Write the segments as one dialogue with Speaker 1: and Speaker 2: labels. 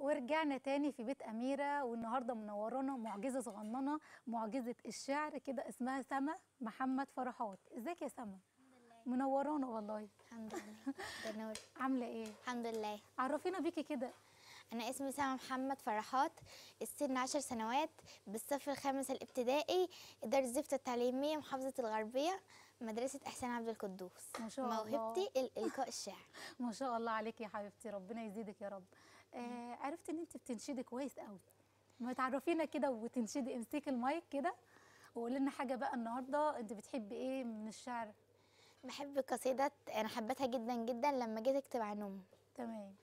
Speaker 1: ورجعنا تاني في بيت أميرة والنهاردة منورانا معجزة صغننة معجزة الشعر كده اسمها سما محمد فرحات ازيك يا سما منورانا والله
Speaker 2: الحمد لله ده نور
Speaker 1: عاملة ايه
Speaker 2: الحمد لله
Speaker 1: عرفينا بيكي كده
Speaker 2: أنا اسمي سما محمد فرحات السن عشر سنوات بالصف الخامس الابتدائي إدارة الزفتة التعليمية محافظة الغربية مدرسة إحسان عبد القدوس
Speaker 1: ما شاء الله.
Speaker 2: موهبتي ال- إلقاء الشعر
Speaker 1: ما شاء الله عليكي يا حبيبتي ربنا يزيدك يا رب آه عرفت ان انت بتنشدي كويس قوي ما تعرفينا كده وتنشدي امسكي المايك كده وقولي لنا حاجة بقى النهاردة انت بتحبي ايه من الشعر
Speaker 2: بحب قصيدة أنا حبيتها جدا جدا لما جيت أكتب عن أمي
Speaker 1: تمام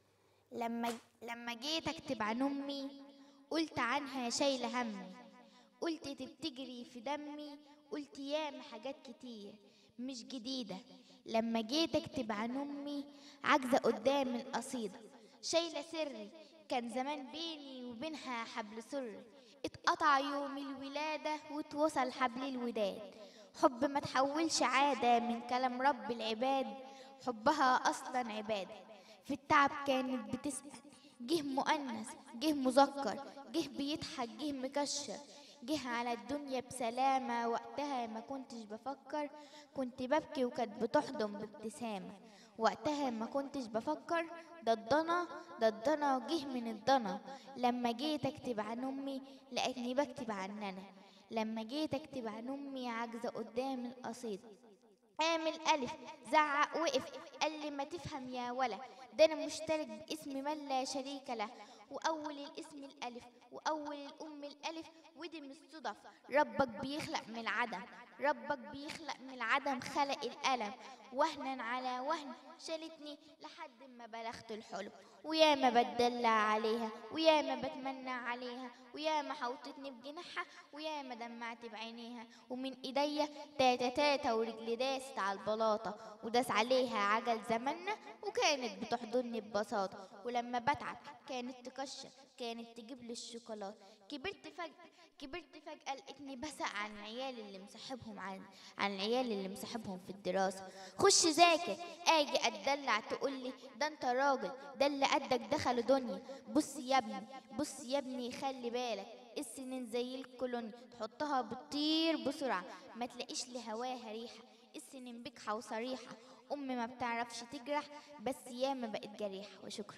Speaker 2: لما لما جيت اكتب عن امي قلت عنها شايله همي قلت تجري في دمي قلت ياما حاجات كتير مش جديده لما جيت اكتب عن امي عاجزه قدام القصيده شايله سري كان زمان بيني وبينها حبل سري اتقطع يوم الولاده واتوصل حبل الوداد حب ما تحولش عاده من كلام رب العباد حبها اصلا عباده في التعب كانت بتسأل جه مؤنث جه مذكر جه بيضحك جه مكشر جه على الدنيا بسلامة وقتها ما كنتش بفكر كنت ببكي وكانت بتحضن بابتسامة وقتها ما كنتش بفكر ده الضنا ده الضنا جه من الضنا لما جيت اكتب عن امي لقيتني بكتب عن انا لما جيت اكتب عن امي عاجزة قدام القصيدة قام الألف زعق وقف قال لي ما تفهم يا ولا ده أنا مشترك باسم من لا شريك له وأول الاسم الألف وأول الأم الألف ودي من الصدف ربك بيخلق من العدم ربك بيخلق من العدم خلق الألم وهنا على وهن شالتني لحد ما بلغت الحلم وياما بتدلع عليها وياما بتمنى عليها وياما حوطتني بجناحها وياما دمعت بعينيها ومن ايديا تاتا تاتا ورجلي داست على البلاطة وداس عليها عجل زماننا وكانت بتحضني ببساطة ولما بتعب كانت تكشر كانت تجيب لي الشوكولاتة كبرت فجأة كبرت فجأة لقيتني بسأل عن العيال اللي مصاحبهم عن عن العيال اللي مصاحبهم في الدراسة خش ذاكر اجي اتدلع تقولي ده انت راجل ده اللي قدك دخل دنيا بص يا ابني بص يا ابني خلي بالك السنين زي الكولوني تحطها بتطير بسرعة ما تلاقيش لهواها ريحة السنين بجحة وصريحة أمي ما بتعرفش تجرح بس ياما بقت جريحة وشكرا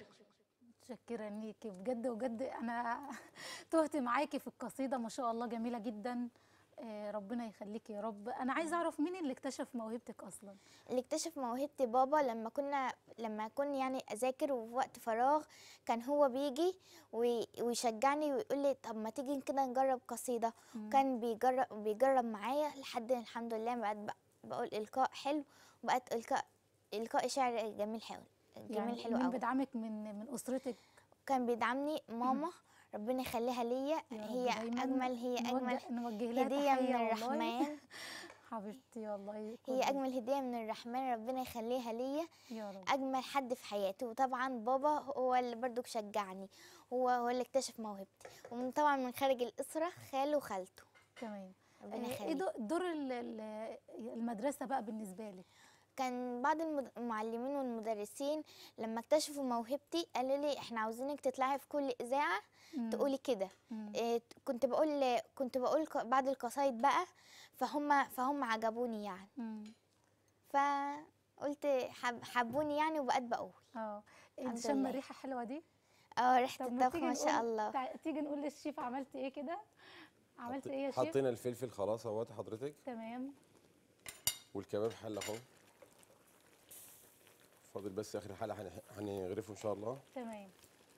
Speaker 1: متشكرة ليكي بجد بجد انا تهت معاكي في القصيدة ما شاء الله جميلة جدا آه ربنا يخليكي يا رب انا عايزة اعرف مين اللي اكتشف موهبتك اصلا
Speaker 2: اللي اكتشف موهبتي بابا لما كنا لما كنت يعني اذاكر وفي وقت فراغ كان هو بيجي وي- ويشجعني ويقول لي طب ما تيجي كده نجرب قصيده كان بيجرب بيجرب معايا لحد الحمد لله بقت بق- بقول القاء حلو وبقت القاء القاء شعر جميل حلو جميل
Speaker 1: يعني
Speaker 2: حلو
Speaker 1: مين
Speaker 2: قوي
Speaker 1: بيدعمك من من اسرتك
Speaker 2: كان بيدعمني ماما ربنا يخليها ليا
Speaker 1: يا رب
Speaker 2: هي
Speaker 1: دايماً
Speaker 2: اجمل هي
Speaker 1: نوجه-
Speaker 2: اجمل
Speaker 1: نوجه لها
Speaker 2: هديه من
Speaker 1: تحية والله.
Speaker 2: الرحمن
Speaker 1: حبيبتي والله
Speaker 2: هي
Speaker 1: كل-
Speaker 2: اجمل هديه من الرحمن ربنا يخليها ليا
Speaker 1: يا رب
Speaker 2: اجمل حد في حياتي وطبعا بابا هو اللي برضو شجعني هو هو اللي اكتشف موهبتي ومن طبعا من خارج الاسره خاله وخالته
Speaker 1: تمام
Speaker 2: ربنا
Speaker 1: آه، ايه
Speaker 2: يخليك.
Speaker 1: دو- دور ال- ال- المدرسة بقى بالنسبة لك
Speaker 2: كان بعض المد- المعلمين والمدرسين لما اكتشفوا موهبتي قالوا لي احنا عاوزينك تطلعي في كل اذاعه تقولي كده
Speaker 1: مم.
Speaker 2: إيه، كنت بقول كنت بقول ق- بعض القصايد بقى فهم فهم عجبوني يعني
Speaker 1: مم.
Speaker 2: فقلت حب حبوني يعني وبقيت بقول
Speaker 1: اه انت
Speaker 2: الحمد
Speaker 1: شامه
Speaker 2: لله.
Speaker 1: الريحه حلوه دي
Speaker 2: اه ريحه
Speaker 1: طب ما
Speaker 2: الطبخ
Speaker 1: تيجي
Speaker 2: ما شاء
Speaker 1: نقول-
Speaker 2: الله
Speaker 1: تع- تيجي نقول للشيف عملت ايه كده عملت ايه يا شيف
Speaker 3: حطينا الفلفل خلاص اهوت حضرتك
Speaker 1: تمام
Speaker 3: والكباب حل اهو فاضل بس اخر حلقه هنح- هنغرفه ان شاء الله
Speaker 1: تمام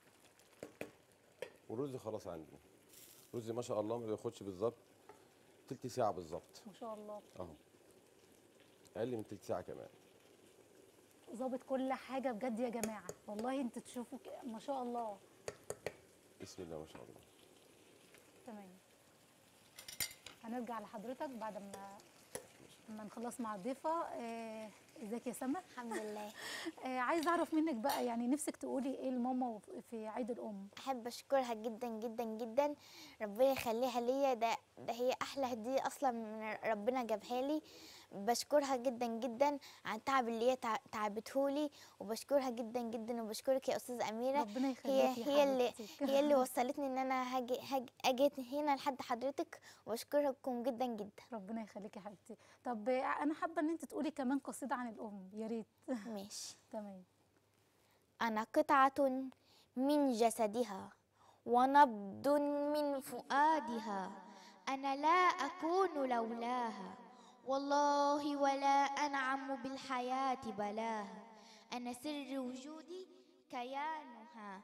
Speaker 3: والرز خلاص عندي رز ما شاء الله ما بياخدش بالظبط تلت ساعه بالظبط
Speaker 1: ما شاء الله
Speaker 3: اهو اقل من تلت ساعه كمان
Speaker 1: ظابط كل حاجه بجد يا جماعه والله انتوا تشوفوا ك- ما شاء الله
Speaker 3: بسم الله ما شاء الله
Speaker 1: تمام هنرجع لحضرتك بعد ما ما نخلص مع الضيفه آه، ازيك يا سما
Speaker 2: الحمد لله
Speaker 1: آه، عايزه اعرف منك بقى يعني نفسك تقولي ايه لماما وف- في عيد الام
Speaker 2: احب اشكرها جدا جدا جدا ربنا يخليها ليا ده ده هي احلى هديه اصلا من ربنا جابها لي
Speaker 4: بشكرها جدا جدا على التعب اللي هي تع- تعبتهولي وبشكرها جدا جدا وبشكرك يا استاذه اميره
Speaker 1: ربنا
Speaker 4: هي
Speaker 1: يخليكي يا
Speaker 4: هي اللي
Speaker 1: حبيبتي.
Speaker 4: هي اللي وصلتني ان انا هاجي هاجي اجيت هنا لحد حضرتك وبشكركم جدا جدا
Speaker 1: ربنا يخليكي يا حبيبتي طب انا حابه ان انت تقولي كمان قصيده عن الام يا ريت
Speaker 4: ماشي
Speaker 1: تمام
Speaker 4: أنا قطعة من جسدها ونبض من
Speaker 2: فؤادها أنا لا أكون لولاها والله ولا أنعم بالحياة بلاها أنا سر وجودي كيانها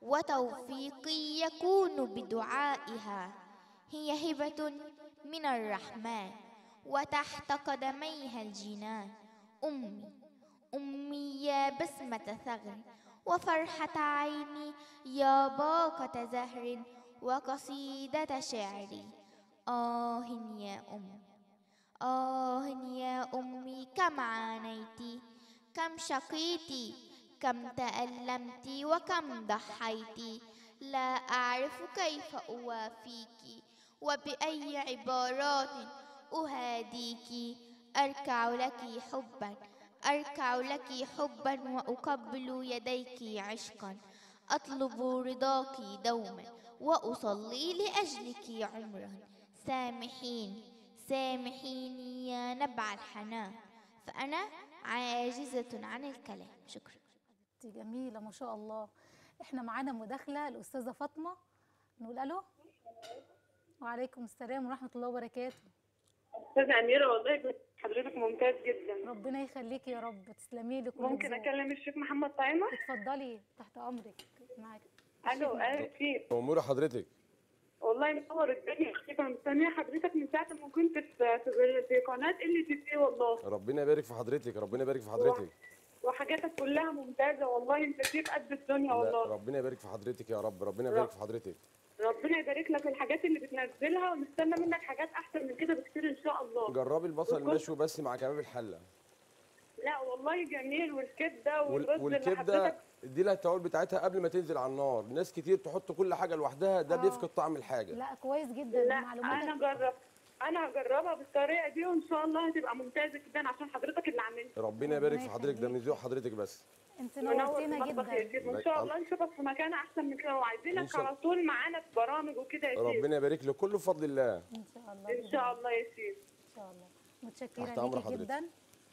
Speaker 2: وتوفيقي يكون بدعائها هي هبة من الرحمن وتحت قدميها الجنان أمي أمي يا بسمة ثغر وفرحة عيني يا باقة زهر وقصيدة شعري آه يا أم آه يا أمي كم عانيت كم شقيت كم تألمت وكم ضحيت لا أعرف كيف أوافيك وبأي عبارات أهاديك أركع لك حبا أركع لك حبا وأقبل يديك عشقا أطلب رضاك دوما وأصلي لأجلك عمرا سامحيني سامحيني يا نبع الحنان فأنا عاجزة عن الكلام شكرا
Speaker 1: انت جميله ما شاء الله احنا معانا مداخله الاستاذه فاطمه نقول الو وعليكم السلام ورحمه الله وبركاته
Speaker 5: استاذة أميرة والله بس حضرتك ممتاز جدا
Speaker 1: ربنا يخليكي يا رب تسلمي لي كل
Speaker 5: ممكن
Speaker 1: ذوق.
Speaker 5: أكلم الشيخ محمد طعيمة؟
Speaker 1: اتفضلي تحت امرك معاك
Speaker 5: ألو أهلا فيك
Speaker 3: امور حضرتك
Speaker 5: والله منور الدنيا أنا مستنية حضرتك من ساعة ما كنت في في- في قناة ال تي سي والله
Speaker 3: ربنا يبارك في حضرتك ربنا يبارك في حضرتك
Speaker 5: وحاجاتك كلها ممتازة والله أنت فيك قد الدنيا
Speaker 3: لا
Speaker 5: والله
Speaker 3: ربنا يبارك في حضرتك يا رب ربنا يبارك في حضرتك
Speaker 5: ربنا يبارك لك في الحاجات اللي بتنزلها ونستنى منك حاجات أحسن من كده بكتير إن شاء الله
Speaker 3: جربي البصل
Speaker 5: والكل-
Speaker 3: المشوي بس مع كباب الحله
Speaker 5: لا والله جميل والكبدة
Speaker 3: وال-
Speaker 5: والرز اللي
Speaker 3: والكبده
Speaker 5: حضرتك
Speaker 3: دي لها التوابل بتاعتها قبل ما تنزل على النار ناس كتير تحط كل حاجه لوحدها ده
Speaker 1: آه.
Speaker 3: بيفقد طعم الحاجه
Speaker 1: لا كويس جدا
Speaker 5: لا
Speaker 1: معلوماتك
Speaker 5: أنا جربت أنا هجربها بالطريقة دي وإن شاء الله هتبقى ممتازة جدا عشان حضرتك اللي عاملها
Speaker 3: ربنا يبارك في
Speaker 1: ربنا
Speaker 3: حضرتك ده من
Speaker 1: يخليك.
Speaker 3: ذوق حضرتك بس
Speaker 1: انت
Speaker 5: منور في
Speaker 1: نورتينا
Speaker 5: المطبخ يا
Speaker 1: جدا
Speaker 5: شيخ وان شاء الله نشوفك في مكان احسن من كده
Speaker 3: إن
Speaker 5: وعايزينك
Speaker 3: شاء
Speaker 5: على طول معانا في برامج وكده يا شيخ
Speaker 3: ربنا يبارك لك كله بفضل الله
Speaker 1: ان شاء الله
Speaker 5: ان شاء الله يا شيخ
Speaker 1: ان شاء الله متشكره
Speaker 3: تحت أمر
Speaker 1: ليكي
Speaker 3: حضرتك.
Speaker 1: جدا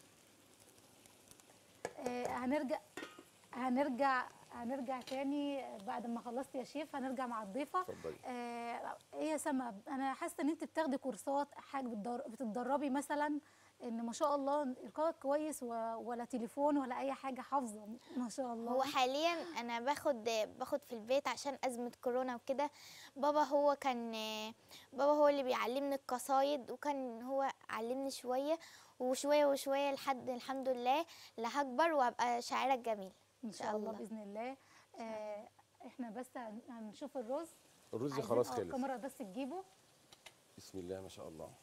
Speaker 1: آه هنرجع هنرجع هنرجع تاني بعد ما خلصت يا شيف هنرجع مع الضيفه
Speaker 3: اتفضلي.
Speaker 1: آه ايه يا سما انا حاسه ان انت بتاخدي كورسات حاجه بتدر- بتتدربي مثلا ان ما شاء الله القائك كويس و- ولا تليفون ولا اي حاجه حافظه ما شاء الله
Speaker 4: هو حاليا انا باخد باخد في البيت عشان ازمه كورونا وكده بابا هو كان بابا هو اللي بيعلمني القصايد وكان هو علمني شويه وشويه وشويه لحد الحمد لله لهكبر وابقى شاعره جميله
Speaker 1: ان شاء الله باذن الله آه احنا بس هن- هنشوف الرز
Speaker 3: الرز
Speaker 1: عايزين-
Speaker 3: خلاص
Speaker 1: آه،
Speaker 3: خلص
Speaker 1: الكاميرا بس تجيبه
Speaker 3: بسم الله ما شاء الله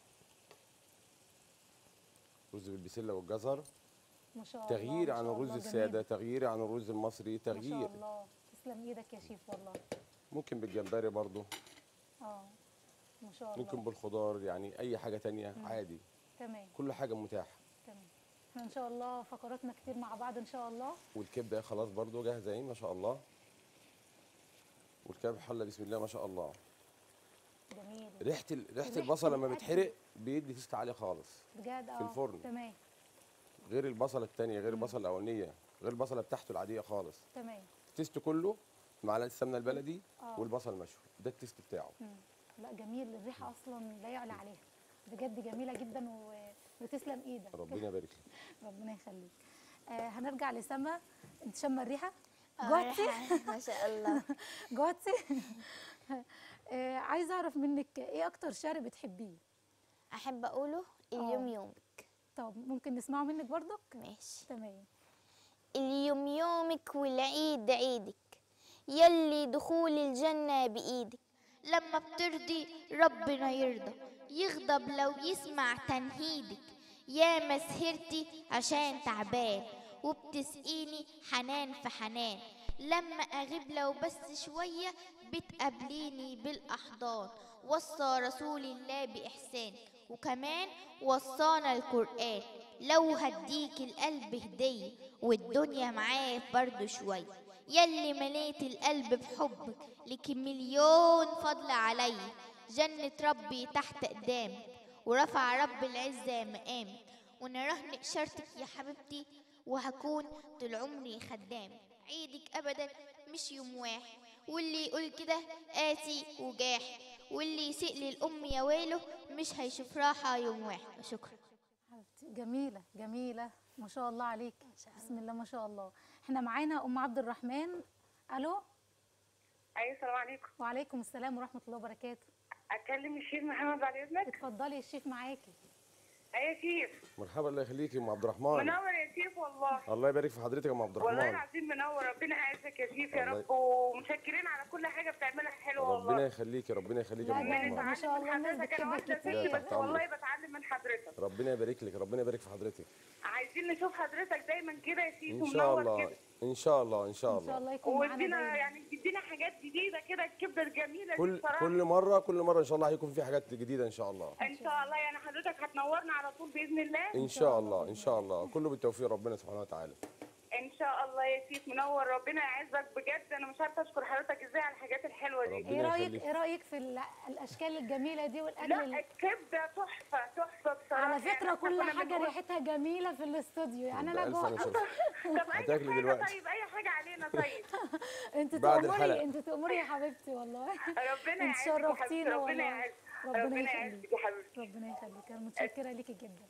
Speaker 3: رز بالبسله والجزر
Speaker 1: ما شاء الله
Speaker 3: تغيير
Speaker 1: ما
Speaker 3: عن
Speaker 1: شاء
Speaker 3: الرز
Speaker 1: الله،
Speaker 3: الساده
Speaker 1: جميل.
Speaker 3: تغيير عن الرز المصري
Speaker 1: ما شاء
Speaker 3: تغيير
Speaker 1: الله تسلم ايدك يا شيف والله
Speaker 3: ممكن بالجمبري برضو
Speaker 1: اه ما شاء الله
Speaker 3: ممكن بالخضار يعني اي حاجه تانية عادي
Speaker 1: تمام
Speaker 3: كل حاجه متاحه
Speaker 1: تمام احنا ان شاء الله فقراتنا كتير مع بعض ان شاء الله
Speaker 3: والكبده خلاص برضو جاهزه اهي ما شاء الله والكباب حله بسم الله ما شاء الله
Speaker 1: جميل
Speaker 3: ريحه ال- ريحه
Speaker 1: ريحة
Speaker 3: البصل لما
Speaker 1: الأكل.
Speaker 3: بيتحرق بيدي تيست عاليه خالص
Speaker 1: بجد اه
Speaker 3: في الفرن.
Speaker 1: تمام
Speaker 3: غير البصله الثانيه غير البصله الاولانيه غير البصله بتاعته العاديه خالص
Speaker 1: تمام
Speaker 3: التيست كله معلقه السمنه البلدي
Speaker 1: آه.
Speaker 3: والبصل المشوي ده التيست بتاعه
Speaker 1: مم. لا جميل الريحه اصلا لا يعلى عليها بجد جميله جدا و... وتسلم ايدك
Speaker 3: ربنا يبارك لك
Speaker 1: ربنا يخليك آه هنرجع لسما انت شامه الريحه
Speaker 4: آه،
Speaker 1: جوعتي
Speaker 4: ريحة- ما شاء الله
Speaker 1: جوعتي آه عايزه اعرف منك ايه اكتر شعر بتحبيه
Speaker 4: احب اقوله اليوم يومك
Speaker 1: طب ممكن نسمعه منك برضك
Speaker 4: ماشي
Speaker 1: تمام
Speaker 4: اليوم يومك والعيد عيدك يلي دخول الجنة بإيدك
Speaker 2: لما بترضي ربنا يرضى يغضب لو يسمع تنهيدك يا ما سهرتي عشان تعبان وبتسقيني حنان في حنان لما اغيب لو بس شوية بتقابليني بالاحضان وصى رسول الله باحسان وكمان وصانا القرآن لو هديك القلب هدية والدنيا معاك برضو شوية يلي مليت القلب بحبك لك مليون فضل علي جنة ربي تحت قدامك ورفع رب العزة مقامك وانا رهن اشارتك يا حبيبتي وهكون طول عمري خدامك عيدك ابدا مش يوم واحد واللي يقول كده قاسي وجاحد واللي يسيء للام يا ويله مش هيشوف راحه يوم واحد شكرا
Speaker 1: حبيبتي جميلة جميلة ما شاء الله عليك بسم الله ما شاء الله احنا معانا ام عبد الرحمن الو
Speaker 5: ايوه السلام عليكم
Speaker 1: وعليكم السلام ورحمة الله وبركاته
Speaker 5: اكلم الشيخ محمد بعد اذنك
Speaker 1: اتفضلي الشيف معاكي
Speaker 5: ايوه يا شيف
Speaker 3: مرحبا الله يخليكي يا ام عبد الرحمن
Speaker 5: منور يا شيف والله
Speaker 3: الله يبارك في حضرتك يا ام عبد
Speaker 5: والله
Speaker 3: الرحمن
Speaker 5: العظيم منور ربنا يعزك يا شيف يا
Speaker 3: الله
Speaker 5: رب ومتشكرين على كل حاجه بتعملها حلوه والله
Speaker 3: ربنا يخليكي ربنا يخليكي يا
Speaker 1: لا،
Speaker 3: ام
Speaker 1: ده
Speaker 3: عبد
Speaker 1: انت
Speaker 3: الرحمن
Speaker 1: ما شاء الله الناس
Speaker 5: حضرتك انا
Speaker 1: بتحبك
Speaker 5: واحده
Speaker 1: كتير.
Speaker 5: ست
Speaker 3: تحت
Speaker 5: بس
Speaker 3: أمرك.
Speaker 5: والله بتعلم من حضرتك
Speaker 3: ربنا يبارك لك ربنا يبارك في حضرتك
Speaker 5: عايزين نشوف حضرتك دايما كده يا شيف
Speaker 3: ان شاء
Speaker 5: ومنور
Speaker 3: الله
Speaker 5: كده
Speaker 3: ان شاء الله ان شاء
Speaker 1: ان شاء
Speaker 3: الله
Speaker 1: الله يكون معانا
Speaker 5: وادينا
Speaker 1: دايما
Speaker 5: يعني تدينا حاجات جديده كده الكبده الجميله دي
Speaker 3: كل
Speaker 5: بصراحه
Speaker 3: كل مره كل مره ان شاء الله هيكون في حاجات جديده ان شاء الله
Speaker 5: ان شاء الله يعني حضرتك هتنورنا على طول باذن الله
Speaker 3: ان شاء الله ان شاء الله كله بالتوفيق ربنا سبحانه وتعالى
Speaker 5: ان شاء الله يا شيف منور ربنا يعزك بجد انا مش عارفه اشكر حضرتك ازاي على الحاجات الحلوه دي
Speaker 3: ربنا
Speaker 1: ايه رايك
Speaker 3: يخليك.
Speaker 1: ايه رايك في ال- الاشكال الجميله دي والاكل
Speaker 5: لا
Speaker 1: ال-
Speaker 5: الكبده تحفه تحفه بصراحه
Speaker 1: على
Speaker 5: يعني
Speaker 1: فكره
Speaker 5: إحنا
Speaker 1: كل
Speaker 5: كنا
Speaker 1: حاجه
Speaker 5: بنقول-
Speaker 1: ريحتها جميله في الاستوديو يعني انا
Speaker 3: بألف أنا
Speaker 1: جوه
Speaker 3: شايف.
Speaker 5: طب اي
Speaker 3: هتاكلي
Speaker 5: حاجه
Speaker 3: دلوقتي.
Speaker 5: طيب اي حاجه علينا طيب
Speaker 1: انت
Speaker 3: بعد
Speaker 1: تأمري
Speaker 3: الحلقة.
Speaker 1: انت تأمري يا حبيبتي والله
Speaker 5: ربنا
Speaker 1: انت
Speaker 5: يعزك يا حبيبتي
Speaker 1: شرفتينا
Speaker 5: ربنا
Speaker 1: والله
Speaker 5: يعزك
Speaker 1: ربنا
Speaker 5: ربنا
Speaker 1: يخليك
Speaker 5: يعزك يا حبيبتي
Speaker 1: ربنا يخليك انا متشكره ليكي جدا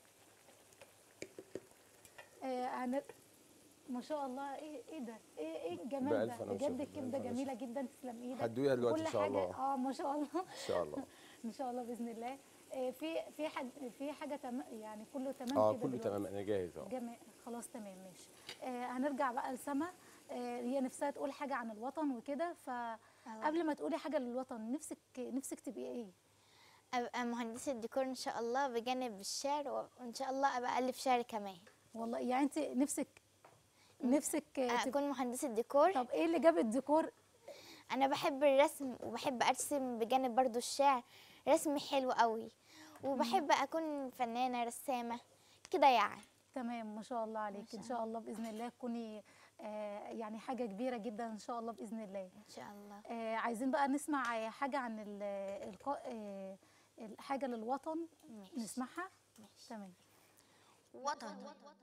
Speaker 1: آه انا ما شاء الله ايه ايه ده ايه ايه الجمال
Speaker 3: بألف
Speaker 1: ده
Speaker 3: أنا
Speaker 1: بجد
Speaker 3: وشفا،
Speaker 1: الكبده
Speaker 3: بألف أنا
Speaker 1: جميله جدا تسلم ايدك
Speaker 3: هتدوقيها دلوقتي
Speaker 1: كل
Speaker 3: إن شاء
Speaker 1: حاجة-
Speaker 3: الله.
Speaker 1: اه ما شاء الله
Speaker 3: ان شاء الله
Speaker 1: ان شاء الله باذن الله آه في في حد في حاجه تم يعني كله تمام
Speaker 3: اه
Speaker 1: كده
Speaker 3: كله
Speaker 1: دلوقتي؟
Speaker 3: تمام انا جاهز اه
Speaker 1: جميل خلاص تمام ماشي آه هنرجع بقى لسما آه هي نفسها تقول حاجه عن الوطن وكده فقبل ما تقولي حاجه للوطن نفسك نفسك تبقي ايه
Speaker 4: ابقى مهندسة ديكور ان شاء الله بجانب الشعر وان شاء الله ابقى الف شعر كمان
Speaker 1: والله يعني انت نفسك نفسك آه، تبقي
Speaker 4: اكون مهندسة ديكور
Speaker 1: طب ايه اللي جاب الديكور
Speaker 4: انا بحب الرسم وبحب ارسم بجانب برضو الشعر رسمي حلو قوي وبحب اكون فنانة رسامة كده يعني
Speaker 1: تمام ما شاء الله عليك ان شاء الله باذن الله تكوني آه يعني حاجه كبيره جدا ان شاء الله باذن الله
Speaker 4: ان شاء الله
Speaker 1: آه عايزين بقى نسمع حاجه عن ال- القاء آه الحاجه للوطن
Speaker 4: ماشي.
Speaker 1: نسمعها
Speaker 4: ماشي.
Speaker 1: تمام
Speaker 2: وطن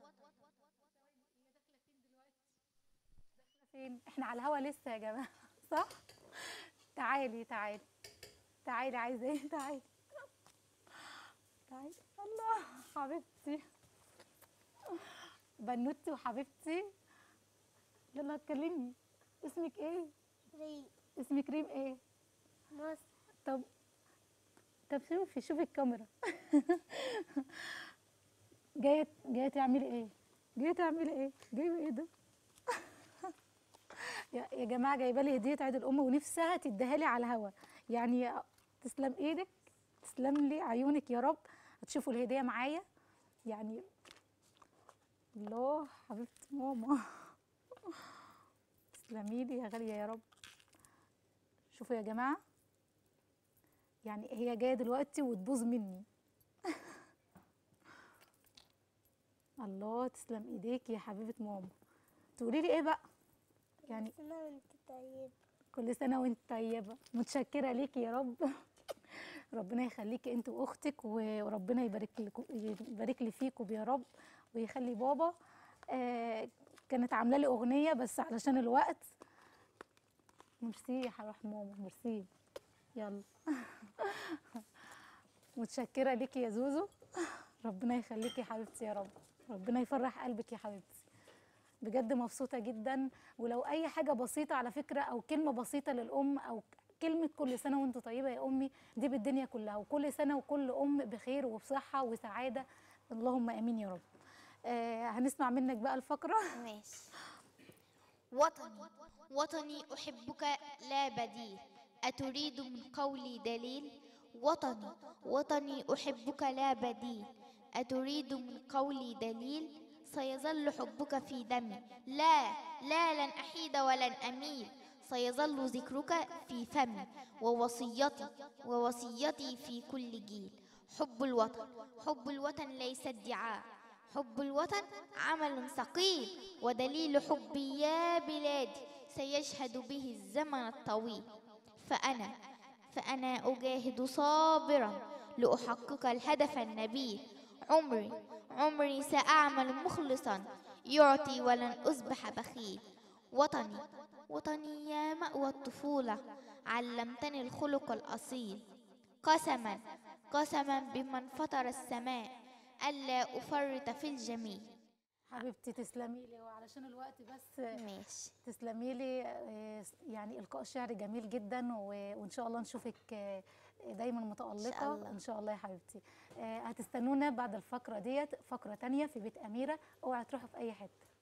Speaker 1: فين احنا على الهوا لسه يا جماعه صح تعالي تعالي تعالي عايزه ايه تعالي تعالي الله حبيبتي بنوتي وحبيبتي يلا اتكلمي اسمك ايه اسمك ريم ايه طب طب شوفي شوفي الكاميرا جايه جايه تعملي ايه جايه تعملي ايه جايبه ايه ده يا يا جماعه جايبه لي هديه عيد الام ونفسها تديها لي على الهوا يعني تسلم ايدك تسلم لي عيونك يا رب هتشوفوا الهديه معايا يعني الله حبيبتي ماما تسلمي لي يا غاليه يا رب شوفوا يا جماعه يعني هي جايه دلوقتي وتبوظ مني الله تسلم ايديك يا حبيبه ماما تقولي لي ايه بقى يعني كل سنه وانت طيبه متشكره ليكي يا رب ربنا يخليكي انت واختك و- وربنا يبارك لك يبارك لي فيكم يا رب ويخلي بابا آه كانت عامله لي اغنيه بس علشان الوقت ميرسي يا حبيبه ماما ميرسي يلا متشكره ليكي يا زوزو ربنا يخليكي يا حبيبتي يا رب ربنا يفرح قلبك يا حبيبتي بجد مبسوطه جدا ولو اي حاجه بسيطه على فكره او كلمه بسيطه للام او كلمه كل سنه وانت طيبه يا امي دي بالدنيا كلها وكل سنه وكل ام بخير وبصحه وسعاده اللهم امين يا رب آه هنسمع منك بقى الفقره
Speaker 4: ماشي
Speaker 2: وطني وطني أحبك لا بديل أتريد من قولي دليل وطني وطني أحبك لا بديل أتريد من قولي دليل سيظل حبك في دمي لا لا لن أحيد ولن أميل سيظل ذكرك في فمي ووصيتي ووصيتي في كل جيل حب الوطن حب الوطن ليس ادعاء حب الوطن عمل ثقيل ودليل حبي يا بلادي سيشهد به الزمن الطويل فأنا فأنا أجاهد صابرا لأحقق الهدف النبيل عمري عمري سأعمل مخلصا يعطي ولن أصبح بخيل وطني وطني يا مأوى الطفولة علمتني الخلق الأصيل قسما قسما بمن فطر السماء ألا أفرط في الجميل
Speaker 1: حبيبتي تسلمي لي وعلشان الوقت بس
Speaker 4: ماشي
Speaker 1: تسلمي لي آه، يعني القاء شعر جميل جدا و- وان شاء الله نشوفك آه، دايما متالقه
Speaker 4: الله.
Speaker 1: ان شاء الله يا حبيبتي آه، هتستنونا بعد الفقره ديت فقره تانية في بيت اميره اوعى تروحوا في اي حته